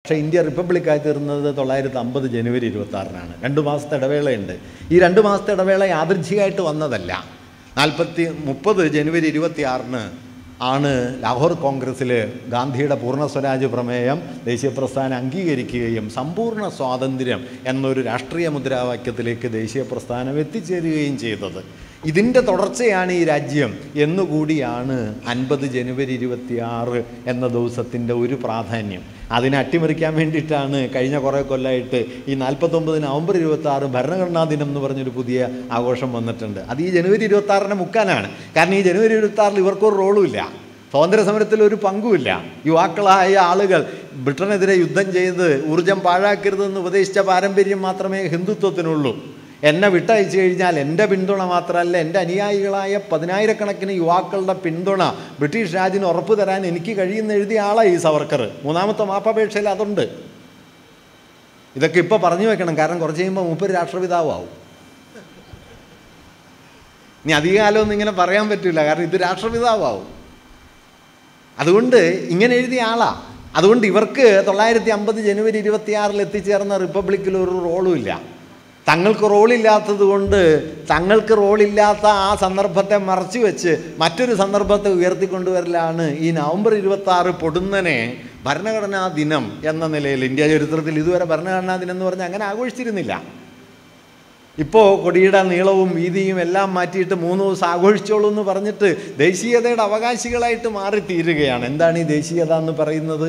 പക്ഷേ ഇന്ത്യ റിപ്പബ്ലിക്കായി തീർന്നത് തൊള്ളായിരത്തി അമ്പത് ജനുവരി ഇരുപത്തി ആറിനാണ് രണ്ട് മാസത്തെ ഇടവേളയുണ്ട് ഈ രണ്ട് മാസത്തെ ഇടവേള യാദൃച്ഛികമായിട്ട് വന്നതല്ല നാൽപ്പത്തി മുപ്പത് ജനുവരി ഇരുപത്തി ആറിന് ആണ് ലാഹോർ കോൺഗ്രസ്സിൽ ഗാന്ധിയുടെ പൂർണ്ണ സ്വരാജ് പ്രമേയം ദേശീയ പ്രസ്ഥാനം അംഗീകരിക്കുകയും സമ്പൂർണ്ണ സ്വാതന്ത്ര്യം എന്നൊരു രാഷ്ട്രീയ മുദ്രാവാക്യത്തിലേക്ക് ദേശീയ പ്രസ്ഥാനം എത്തിച്ചേരുകയും ചെയ്തത് ഇതിൻ്റെ തുടർച്ചയാണ് ഈ രാജ്യം എന്നുകൂടിയാണ് അൻപത് ജനുവരി ഇരുപത്തിയാറ് എന്ന ദിവസത്തിൻ്റെ ഒരു പ്രാധാന്യം അതിനെ അട്ടിമറിക്കാൻ വേണ്ടിയിട്ടാണ് കഴിഞ്ഞ കുറേ കൊല്ലമായിട്ട് ഈ നാൽപ്പത്തൊമ്പത് നവംബർ ഇരുപത്തി ആറ് ഭരണഘടനാ ദിനം എന്ന് പറഞ്ഞൊരു പുതിയ ആഘോഷം വന്നിട്ടുണ്ട് അത് ഈ ജനുവരി ഇരുപത്തി ആറിനെ മുക്കാനാണ് കാരണം ഈ ജനുവരി ഇരുപത്തി ആറിൽ ഇവർക്കൊരു റോളും ഇല്ല സ്വാതന്ത്ര്യ സമരത്തിൽ ഒരു പങ്കുമില്ല യുവാക്കളായ ആളുകൾ ബ്രിട്ടനെതിരെ യുദ്ധം ചെയ്ത് ഊർജം പാഴാക്കരുതെന്ന് ഉപദേശിച്ച പാരമ്പര്യം മാത്രമേ ഹിന്ദുത്വത്തിനുള്ളൂ എന്നെ വിട്ടയച്ചു കഴിഞ്ഞാൽ എൻ്റെ പിന്തുണ മാത്രമല്ല എൻ്റെ അനുയായികളായ പതിനായിരക്കണക്കിന് യുവാക്കളുടെ പിന്തുണ ബ്രിട്ടീഷ് രാജിന് ഉറപ്പ് തരാൻ എനിക്ക് കഴിയുന്ന എഴുതിയ ആളാണ് ഈ സവർക്കർ മൂന്നാമത്തെ മാപ്പപേക്ഷയിൽ അതുണ്ട് ഇതൊക്കെ ഇപ്പോൾ പറഞ്ഞു വെക്കണം കാരണം കുറച്ച് കഴിയുമ്പോൾ മൂപ്പര് രാഷ്ട്രപിതാവാവും ഇനി അധികകാലമൊന്നും ഇങ്ങനെ പറയാൻ പറ്റില്ല കാരണം ഇത് രാഷ്ട്രപിതാവാവും അതുകൊണ്ട് ഇങ്ങനെ എഴുതിയ ആളാ അതുകൊണ്ട് ഇവർക്ക് തൊള്ളായിരത്തി അമ്പത് ജനുവരി ഇരുപത്തിയാറിൽ എത്തിച്ചേർന്ന റിപ്പബ്ലിക്കിൽ ഒരു റോളും ഇല്ല തങ്ങൾക്ക് റോളില്ലാത്തത് കൊണ്ട് തങ്ങൾക്ക് റോളില്ലാത്ത ആ സന്ദർഭത്തെ മറച്ചു വെച്ച് മറ്റൊരു സന്ദർഭത്തെ ഉയർത്തിക്കൊണ്ടുവരലാണ് ഈ നവംബർ ഇരുപത്തി ആറ് പൊടുന്നനെ ഭരണഘടനാ ദിനം എന്ന നിലയിൽ ഇന്ത്യ ചരിത്രത്തിൽ ഇതുവരെ ഭരണഘടനാ ദിനം എന്ന് പറഞ്ഞാൽ അങ്ങനെ ആഘോഷിച്ചിരുന്നില്ല ഇപ്പോൾ കൊടിയുടെ നീളവും വീതിയും എല്ലാം മാറ്റിയിട്ട് മൂന്ന് ദിവസം ആഘോഷിച്ചോളൂ എന്ന് പറഞ്ഞിട്ട് ദേശീയതയുടെ അവകാശികളായിട്ട് മാറി തീരുകയാണ് എന്താണ് ഈ ദേശീയത എന്ന് പറയുന്നത്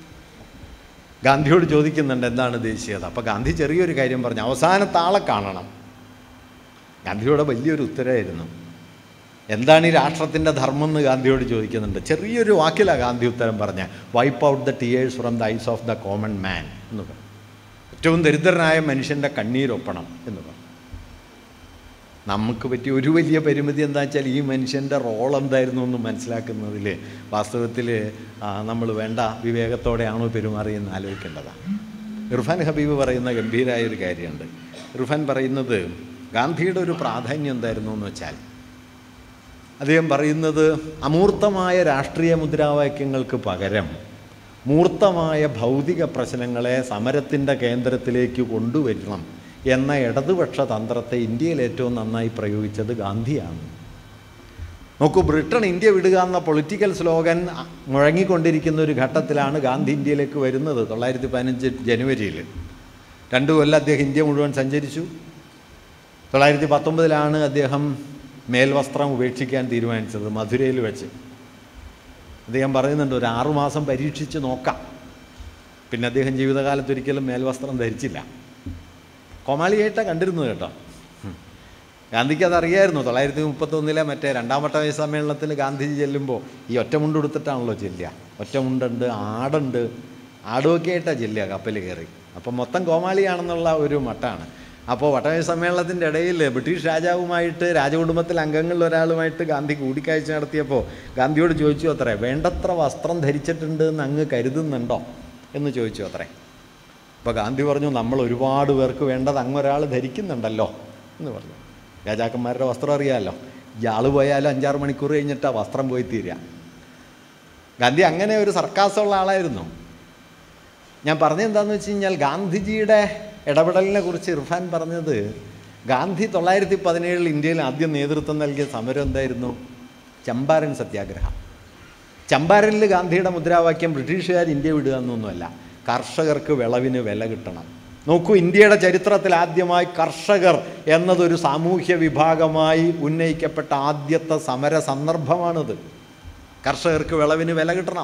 ഗാന്ധിയോട് ചോദിക്കുന്നുണ്ട് എന്താണ് ദേശീയത അപ്പോൾ ഗാന്ധി ചെറിയൊരു കാര്യം പറഞ്ഞു അവസാനത്തെ ആളെ കാണണം ഗാന്ധിയോട് വലിയൊരു ഉത്തരമായിരുന്നു എന്താണ് ഈ രാഷ്ട്രത്തിൻ്റെ ധർമ്മം എന്ന് ഗാന്ധിയോട് ചോദിക്കുന്നുണ്ട് ചെറിയൊരു വാക്കിലാണ് ഗാന്ധി ഉത്തരം പറഞ്ഞ wipe out the tears from the eyes of the common man എന്ന് പറഞ്ഞു ഏറ്റവും ദരിദ്രനായ മനുഷ്യൻ്റെ കണ്ണീരൊപ്പണം എന്ന് പറഞ്ഞു നമുക്ക് പറ്റിയ ഒരു വലിയ പരിമിതി എന്താ വെച്ചാൽ ഈ മനുഷ്യൻ്റെ റോൾ എന്തായിരുന്നു എന്ന് മനസ്സിലാക്കുന്നതിൽ വാസ്തവത്തിൽ നമ്മൾ വേണ്ട വിവേകത്തോടെയാണോ പെരുമാറിയെന്ന് ആലോചിക്കേണ്ടതാണ് ഇർഫാൻ ഹബീബ് പറയുന്ന ഗംഭീരമായ ഒരു കാര്യമുണ്ട് ഇർഫാൻ പറയുന്നത് ഗാന്ധിയുടെ ഒരു പ്രാധാന്യം എന്തായിരുന്നു എന്ന് വെച്ചാൽ അദ്ദേഹം പറയുന്നത് അമൂർത്തമായ രാഷ്ട്രീയ മുദ്രാവാക്യങ്ങൾക്ക് പകരം മൂർത്തമായ ഭൗതിക പ്രശ്നങ്ങളെ സമരത്തിൻ്റെ കേന്ദ്രത്തിലേക്ക് കൊണ്ടുവരണം എന്ന ഇടതുപക്ഷ തന്ത്രത്തെ ഇന്ത്യയിൽ ഏറ്റവും നന്നായി പ്രയോഗിച്ചത് ഗാന്ധിയാണ് നോക്കൂ ബ്രിട്ടൻ ഇന്ത്യ വിടുക എന്ന പൊളിറ്റിക്കൽ സ്ലോഗൻ മുഴങ്ങിക്കൊണ്ടിരിക്കുന്ന ഒരു ഘട്ടത്തിലാണ് ഗാന്ധി ഇന്ത്യയിലേക്ക് വരുന്നത് തൊള്ളായിരത്തി പതിനഞ്ച് ജനുവരിയിൽ രണ്ടു കൊല്ലം അദ്ദേഹം ഇന്ത്യ മുഴുവൻ സഞ്ചരിച്ചു തൊള്ളായിരത്തി പത്തൊമ്പതിലാണ് അദ്ദേഹം മേൽവസ്ത്രം ഉപേക്ഷിക്കാൻ തീരുമാനിച്ചത് മധുരയിൽ വെച്ച് അദ്ദേഹം പറയുന്നുണ്ട് ഒരു ആറുമാസം പരീക്ഷിച്ച് നോക്കാം പിന്നെ അദ്ദേഹം ജീവിതകാലത്ത് ഒരിക്കലും മേൽവസ്ത്രം ധരിച്ചില്ല കോമാളിയായിട്ടാണ് കണ്ടിരുന്നത് കേട്ടോ ഉം. ഗാന്ധിക്ക് അതറിയായിരുന്നു തൊള്ളായിരത്തി മുപ്പത്തൊന്നിലെ മറ്റേ രണ്ടാം വട്ട വയസ്സ് സമ്മേളനത്തിൽ ഗാന്ധിജി ചെല്ലുമ്പോൾ ഈ ഒറ്റമുണ്ട് ഉടുത്തിട്ടാണല്ലോ ചെല്ലുക ഒറ്റമുണ്ടുണ്ട് ആടുണ്ട് ആടുമൊക്കെ ആയിട്ടാണ് ചെല്ലുക കപ്പൽ കയറി അപ്പം മൊത്തം കോമാളിയാണെന്നുള്ള ഒരു മട്ടാണ് അപ്പോൾ വട്ടവയസ്സ് സമ്മേളനത്തിൻ്റെ ഇടയിൽ ബ്രിട്ടീഷ് രാജാവുമായിട്ട് രാജകുടുംബത്തിൽ അംഗങ്ങളിൽ ഒരാളുമായിട്ട് ഗാന്ധി കൂടിക്കാഴ്ച നടത്തിയപ്പോൾ ഗാന്ധിയോട് ചോദിച്ചു അത്രേ വേണ്ടത്ര വസ്ത്രം ധരിച്ചിട്ടുണ്ട് എന്ന് അങ്ങ് കരുതുന്നുണ്ടോ എന്ന് ചോദിച്ചു അത്രേ അപ്പോൾ ഗാന്ധി പറഞ്ഞു നമ്മൾ ഒരുപാട് പേർക്ക് വേണ്ടത് അങ്ങൊരാൾ ധരിക്കുന്നുണ്ടല്ലോ എന്ന് പറഞ്ഞു രാജാക്കന്മാരുടെ വസ്ത്രം അറിയാമല്ലോ ഇയാൾ പോയാലും അഞ്ചാറ് മണിക്കൂർ കഴിഞ്ഞിട്ടാണ് വസ്ത്രം പോയി തീരുക ഗാന്ധി അങ്ങനെ ഒരു സർക്കാസമുള്ള ആളായിരുന്നു ഞാൻ പറഞ്ഞത് എന്താണെന്ന് വെച്ച് കഴിഞ്ഞാൽ ഗാന്ധിജിയുടെ ഇടപെടലിനെ കുറിച്ച് ഇർഫാൻ പറഞ്ഞത് ഗാന്ധി തൊള്ളായിരത്തി പതിനേഴിൽ ഇന്ത്യയിൽ ആദ്യം നേതൃത്വം നൽകിയ സമരം എന്തായിരുന്നു ചമ്പാരൻ സത്യാഗ്രഹം ചമ്പാരനിൽ ഗാന്ധിയുടെ മുദ്രാവാക്യം ബ്രിട്ടീഷുകാർ ഇന്ത്യ വിടുക എന്നൊന്നുമല്ല കർഷകർക്ക് വിളവിന് വില കിട്ടണം നോക്കൂ ഇന്ത്യയുടെ ചരിത്രത്തിൽ ആദ്യമായി കർഷകർ എന്നതൊരു സാമൂഹ്യ വിഭാഗമായി ഉന്നയിക്കപ്പെട്ട ആദ്യത്തെ സമര സന്ദർഭമാണിത് കർഷകർക്ക് വിളവിന് വില കിട്ടണം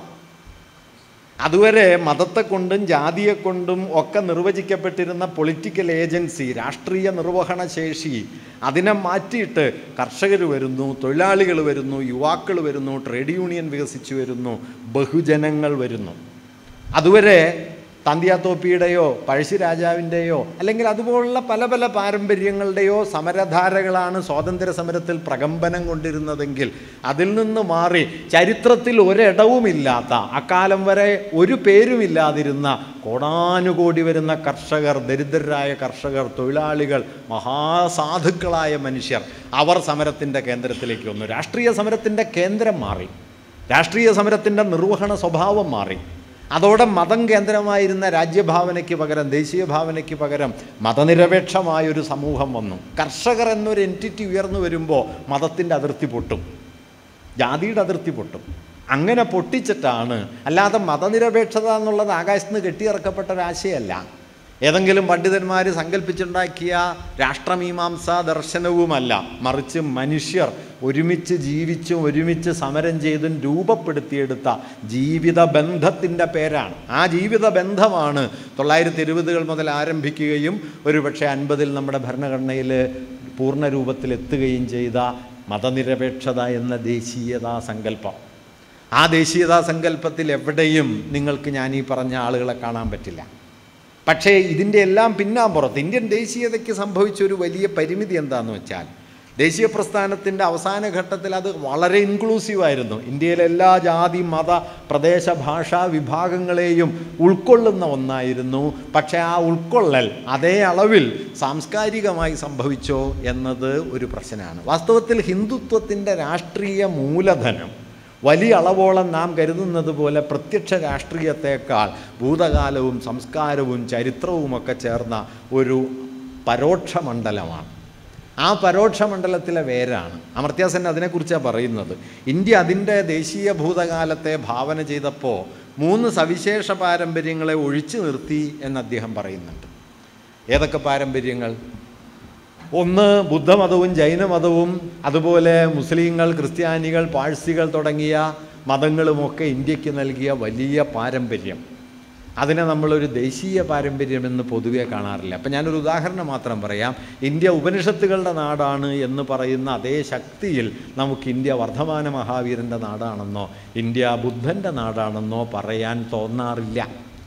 അതുവരെ മതത്തെ കൊണ്ടും ജാതിയെ കൊണ്ടും ഒക്കെ നിർവചിക്കപ്പെട്ടിരുന്ന പൊളിറ്റിക്കൽ ഏജൻസി രാഷ്ട്രീയ നിർവഹണ ശേഷി അതിനെ മാറ്റിയിട്ട് കർഷകർ വരുന്നു തൊഴിലാളികൾ വരുന്നു യുവാക്കൾ വരുന്നു ട്രേഡ് യൂണിയൻ വികസിച്ചു വരുന്നു ബഹുജനങ്ങൾ വരുന്നു അതുവരെ തന്തിയാത്തോപ്പിയുടെയോ പഴശ്ശിരാജാവിൻ്റെയോ അല്ലെങ്കിൽ അതുപോലുള്ള പല പല പാരമ്പര്യങ്ങളുടെയോ സമരധാരകളാണ് സ്വാതന്ത്ര്യ സമരത്തിൽ പ്രകമ്പനം കൊണ്ടിരുന്നതെങ്കിൽ അതിൽ നിന്ന് മാറി ചരിത്രത്തിൽ ഒരിടവുമില്ലാത്ത അക്കാലം വരെ ഒരു പേരുമില്ലാതിരുന്ന കോടാനുകോടി വരുന്ന കർഷകർ ദരിദ്രരായ കർഷകർ തൊഴിലാളികൾ മഹാസാധുക്കളായ മനുഷ്യർ അവർ സമരത്തിൻ്റെ കേന്ദ്രത്തിലേക്ക് വന്നു രാഷ്ട്രീയ സമരത്തിൻ്റെ കേന്ദ്രം മാറി രാഷ്ട്രീയ സമരത്തിൻ്റെ നിർവഹണ സ്വഭാവം മാറി അതോടെ മതം കേന്ദ്രമായിരുന്ന രാജ്യഭാവനയ്ക്ക് പകരം ദേശീയ ഭാവനയ്ക്ക് പകരം മതനിരപേക്ഷമായൊരു സമൂഹം വന്നു കർഷകർ എന്നൊരു എൻറ്റിറ്റി ഉയർന്നു വരുമ്പോൾ മതത്തിൻ്റെ അതിർത്തി പൊട്ടും ജാതിയുടെ അതിർത്തി പൊട്ടും അങ്ങനെ പൊട്ടിച്ചിട്ടാണ് അല്ലാതെ മതനിരപേക്ഷത എന്നുള്ളത് ആകാശത്ത് നിന്ന് കെട്ടിയിറക്കപ്പെട്ട ഒരാശയമല്ല ഏതെങ്കിലും പണ്ഡിതന്മാർ സങ്കല്പിച്ചുണ്ടാക്കിയ രാഷ്ട്രമീമാംസ ദർശനവുമല്ല മറിച്ച് മനുഷ്യർ ഒരുമിച്ച് ജീവിച്ചും ഒരുമിച്ച് സമരം ചെയ്തും രൂപപ്പെടുത്തിയെടുത്ത ജീവിത ബന്ധത്തിൻ്റെ പേരാണ് ആ ജീവിത ബന്ധമാണ് തൊള്ളായിരത്തി ഇരുപതുകൾ മുതൽ ആരംഭിക്കുകയും ഒരുപക്ഷെ അൻപതിൽ നമ്മുടെ ഭരണഘടനയിൽ പൂർണ്ണ രൂപത്തിലെത്തുകയും ചെയ്ത മതനിരപേക്ഷത എന്ന ദേശീയതാ സങ്കല്പം ആ ദേശീയതാ സങ്കല്പത്തിൽ എവിടെയും നിങ്ങൾക്ക് ഞാൻ ഈ പറഞ്ഞ ആളുകളെ കാണാൻ പറ്റില്ല പക്ഷേ ഇതിൻ്റെ എല്ലാം പിന്നാമ്പുറത്ത് ഇന്ത്യൻ ദേശീയതയ്ക്ക് സംഭവിച്ച ഒരു വലിയ പരിമിതി എന്താണെന്ന് വെച്ചാൽ ദേശീയ പ്രസ്ഥാനത്തിൻ്റെ അവസാന ഘട്ടത്തിൽ അത് വളരെ ഇൻക്ലൂസീവായിരുന്നു ഇന്ത്യയിലെ എല്ലാ ജാതി മത പ്രദേശ ഭാഷാ വിഭാഗങ്ങളെയും ഉൾക്കൊള്ളുന്ന ഒന്നായിരുന്നു പക്ഷേ ആ ഉൾക്കൊള്ളൽ അതേ അളവിൽ സാംസ്കാരികമായി സംഭവിച്ചോ എന്നത് ഒരു പ്രശ്നമാണ് വാസ്തവത്തിൽ ഹിന്ദുത്വത്തിൻ്റെ രാഷ്ട്രീയ മൂലധനം വലിയ അളവോളം നാം കരുതുന്നത് പോലെ പ്രത്യക്ഷ രാഷ്ട്രീയത്തെക്കാൾ ഭൂതകാലവും സംസ്കാരവും ചരിത്രവുമൊക്കെ ചേർന്ന ഒരു പരോക്ഷ മണ്ഡലമാണ് ആ പരോക്ഷ മണ്ഡലത്തിലെ വേരാണ് അമർത്യാസൻ അതിനെക്കുറിച്ചാണ് പറയുന്നത് ഇന്ത്യ അതിൻ്റെ ദേശീയ ഭൂതകാലത്തെ ഭാവന ചെയ്തപ്പോൾ മൂന്ന് സവിശേഷ പാരമ്പര്യങ്ങളെ ഒഴിച്ചു നിർത്തി എന്ന് അദ്ദേഹം പറയുന്നുണ്ട് ഏതൊക്കെ പാരമ്പര്യങ്ങൾ ഒന്ന് ബുദ്ധമതവും ജൈനമതവും അതുപോലെ മുസ്ലിങ്ങൾ ക്രിസ്ത്യാനികൾ പാഴ്സികൾ തുടങ്ങിയ മതങ്ങളുമൊക്കെ ഇന്ത്യക്ക് നൽകിയ വലിയ പാരമ്പര്യം അതിനെ നമ്മളൊരു ദേശീയ പാരമ്പര്യമെന്ന് പൊതുവെ കാണാറില്ല അപ്പം ഞാനൊരു ഉദാഹരണം മാത്രം പറയാം ഇന്ത്യ ഉപനിഷത്തുകളുടെ നാടാണ് എന്ന് പറയുന്ന അതേ ശക്തിയിൽ നമുക്ക് ഇന്ത്യ വർദ്ധമാന മഹാവീരൻ്റെ നാടാണെന്നോ ഇന്ത്യ ബുദ്ധൻ്റെ നാടാണെന്നോ പറയാൻ തോന്നാറില്ല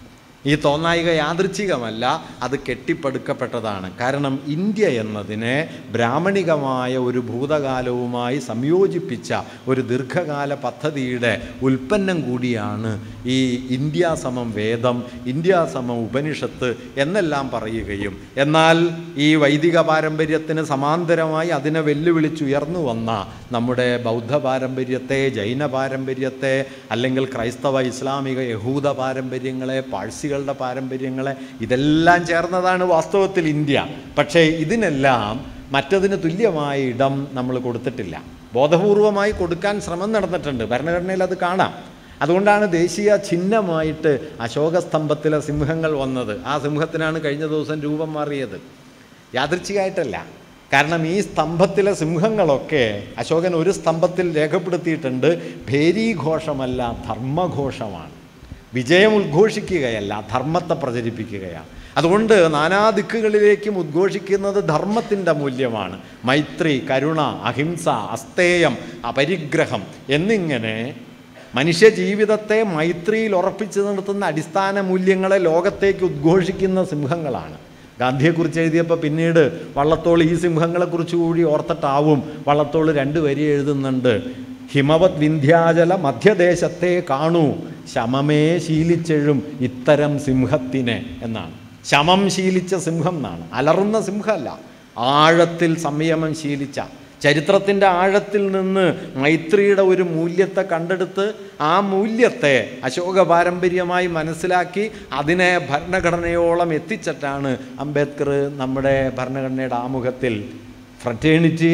ഈ തോന്നായിക യാദൃച്ഛികമല്ല അത് കെട്ടിപ്പടുക്കപ്പെട്ടതാണ് കാരണം ഇന്ത്യ എന്നതിനെ ബ്രാഹ്മണികമായ ഒരു ഭൂതകാലവുമായി സംയോജിപ്പിച്ച ഒരു ദീർഘകാല പദ്ധതിയുടെ ഉൽപ്പന്നം കൂടിയാണ് ഈ ഇന്ത്യ സമം വേദം ഇന്ത്യ സമം ഉപനിഷത്ത് എന്നെല്ലാം പറയുകയും എന്നാൽ ഈ വൈദിക പാരമ്പര്യത്തിന് സമാന്തരമായി അതിനെ വെല്ലുവിളിച്ചുയർന്നു വന്ന നമ്മുടെ ബൗദ്ധ പാരമ്പര്യത്തെ ജൈന പാരമ്പര്യത്തെ അല്ലെങ്കിൽ ക്രൈസ്തവ ഇസ്ലാമിക യഹൂദ പാരമ്പര്യങ്ങളെ പാഴ്സികളുടെ പാരമ്പര്യങ്ങളെ ഇതെല്ലാം ചേർന്നതാണ് വാസ്തവത്തിൽ ഇന്ത്യ പക്ഷേ ഇതിനെല്ലാം മറ്റതിന് തുല്യമായ ഇടം നമ്മൾ കൊടുത്തിട്ടില്ല ബോധപൂർവമായി കൊടുക്കാൻ ശ്രമം നടന്നിട്ടുണ്ട് ഭരണഘടനയിൽ അത് കാണാം അതുകൊണ്ടാണ് ദേശീയ ചിഹ്നമായിട്ട് അശോകസ്തംഭത്തിലെ സിംഹങ്ങൾ വന്നത് ആ സിംഹത്തിനാണ് കഴിഞ്ഞ ദിവസം രൂപം മാറിയത് യാദൃച്ഛികമായിട്ടല്ല കാരണം ഈ സ്തംഭത്തിലെ സിംഹങ്ങളൊക്കെ അശോകൻ ഒരു സ്തംഭത്തിൽ രേഖപ്പെടുത്തിയിട്ടുണ്ട് ഭേരീഘോഷമല്ല ധർമ്മഘോഷമാണ് വിജയം ഉദ്ഘോഷിക്കുകയല്ല ധർമ്മത്തെ പ്രചരിപ്പിക്കുകയാണ് അതുകൊണ്ട് നാനാ ദിക്കുകളിലേക്കും ഉദ്ഘോഷിക്കുന്നത് ധർമ്മത്തിൻ്റെ മൂല്യമാണ് മൈത്രി കരുണ അഹിംസ അസ്തേയം അപരിഗ്രഹം എന്നിങ്ങനെ മനുഷ്യ ജീവിതത്തെ മൈത്രിയിൽ ഉറപ്പിച്ചു നിർത്തുന്ന അടിസ്ഥാന മൂല്യങ്ങളെ ലോകത്തേക്ക് ഉദ്ഘോഷിക്കുന്ന സിംഹങ്ങളാണ് ഗാന്ധിയെക്കുറിച്ച് എഴുതിയപ്പോൾ പിന്നീട് വള്ളത്തോൾ ഈ സിംഹങ്ങളെക്കുറിച്ച് കൂടി ഓർത്തിട്ടാവും വള്ളത്തോൾ രണ്ട് വരി എഴുതുന്നുണ്ട് ഹിമവത് വിന്ധ്യാചല മധ്യദേശത്തെ കാണൂ ശമമേ ശീലിച്ചെഴും ഇത്തരം സിംഹത്തിനെ എന്നാണ് ശമം ശീലിച്ച സിംഹം എന്നാണ് അലറുന്ന സിംഹമല്ല ആഴത്തിൽ സംയമം ശീലിച്ച ചരിത്രത്തിൻ്റെ ആഴത്തിൽ നിന്ന് മൈത്രിയുടെ ഒരു മൂല്യത്തെ കണ്ടെടുത്ത് ആ മൂല്യത്തെ അശോക പാരമ്പര്യമായി മനസ്സിലാക്കി അതിനെ ഭരണഘടനയോളം എത്തിച്ചിട്ടാണ് അംബേദ്കർ നമ്മുടെ ഭരണഘടനയുടെ ആമുഖത്തിൽ ഫ്രറ്റേണിറ്റി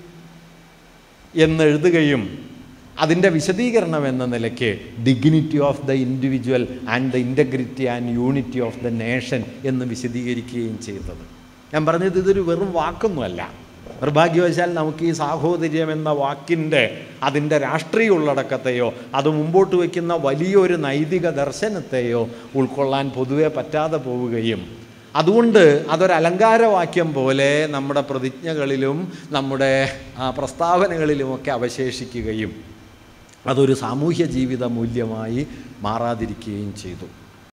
എന്നെഴുതുകയും അതിൻ്റെ വിശദീകരണം എന്ന നിലയ്ക്ക് dignity of the individual and the integrity and unity of the nation എന്ന് വിശദീകരിക്കുകയും ചെയ്തത് ഞാൻ പറഞ്ഞത് ഇതൊരു വെറും വാക്കൊന്നുമല്ല നിർഭാഗ്യവശാൽ നമുക്ക് ഈ സാഹോദര്യം എന്ന വാക്കിൻ്റെ അതിൻ്റെ രാഷ്ട്രീയ ഉള്ളടക്കത്തെയോ അത് മുമ്പോട്ട് വയ്ക്കുന്ന വലിയൊരു നൈതിക ദർശനത്തെയോ ഉൾക്കൊള്ളാൻ പൊതുവെ പറ്റാതെ പോവുകയും അതുകൊണ്ട് അതൊരു അലങ്കാരവാക്യം പോലെ നമ്മുടെ പ്രതിജ്ഞകളിലും നമ്മുടെ ആ, പ്രസ്താവനകളിലുമൊക്കെ അവശേഷിക്കുകയും അതൊരു സാമൂഹ്യ ജീവിത മൂല്യമായി മാറാതിരിക്കുകയും ചെയ്തു